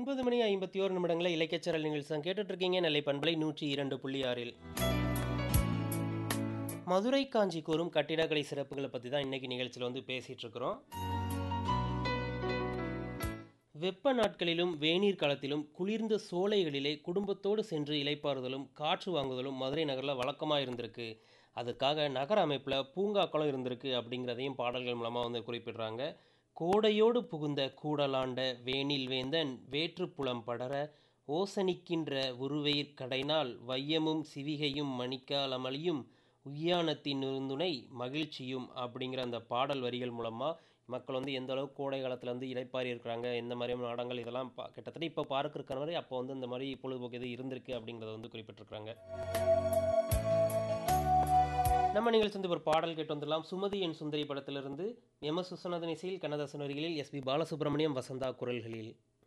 ஒன்பது மணி ஐம்பத்தி ஓரு நிமிடங்களை இலக்கியச்சரல் நிகழ்ச்சி தான் கேட்டுட்டு இருக்கீங்க நெல்லை பண்பலை நூற்றி இரண்டு புள்ளி ஆறில் மதுரை காஞ்சி கூறும் கட்டிடக்கலை சிறப்புகளை பற்றி தான் இன்னைக்கு நிகழ்ச்சியில் வந்து பேசிட்டு இருக்கிறோம் வெப்ப நாட்களிலும் வேநீர் காலத்திலும் குளிர்ந்த சோலைகளிலே குடும்பத்தோடு சென்று இலைப்பாறுதலும் காற்று வாங்குதலும் மதுரை நகரில் வழக்கமாக இருந்திருக்கு அதுக்காக நகர அமைப்பில் பூங்காக்களும் இருந்திருக்கு அப்படிங்கிறதையும் பாடல்கள் மூலமாக வந்து குறிப்பிடுறாங்க கோடையோடு புகுந்த கூடலாண்ட வேனில் வேந்தன் வேற்றுப்புலம் படர ஓசனிக்கின்ற உருவெயிற் கடைநாள் வையமும் சிவிகையும் மணிக்காலமலியும் உய்யானத்தின் இருந்துணை மகிழ்ச்சியும் அப்படிங்கிற அந்த பாடல் வரிகள் மூலமாக மக்கள் வந்து எந்த அளவுக்கு கோடை காலத்தில் வந்து இளைப்பாரி இருக்கிறாங்க எந்த மாதிரியான நாடங்கள் இதெல்லாம் பா கிட்டத்தட்ட இப்போ பார்க்க இருக்கிற மாதிரி அப்போ வந்து இந்த மாதிரி பொழுதுபோக்கு இது இருந்திருக்கு அப்படிங்கிறத வந்து குறிப்பிட்டிருக்கிறாங்க நம்ம நிகழ்ச்சி வந்து ஒரு பாடல் கேட்டு வந்துடலாம் சுமதி என் சுந்தரி படத்திலிருந்து எம் எஸ் விஸ்வநாதன் இசையில் கண்ணதாசன் வரிகளில் எஸ்பி பாலசுப்ரமணியம் வசந்தா குரல்களில்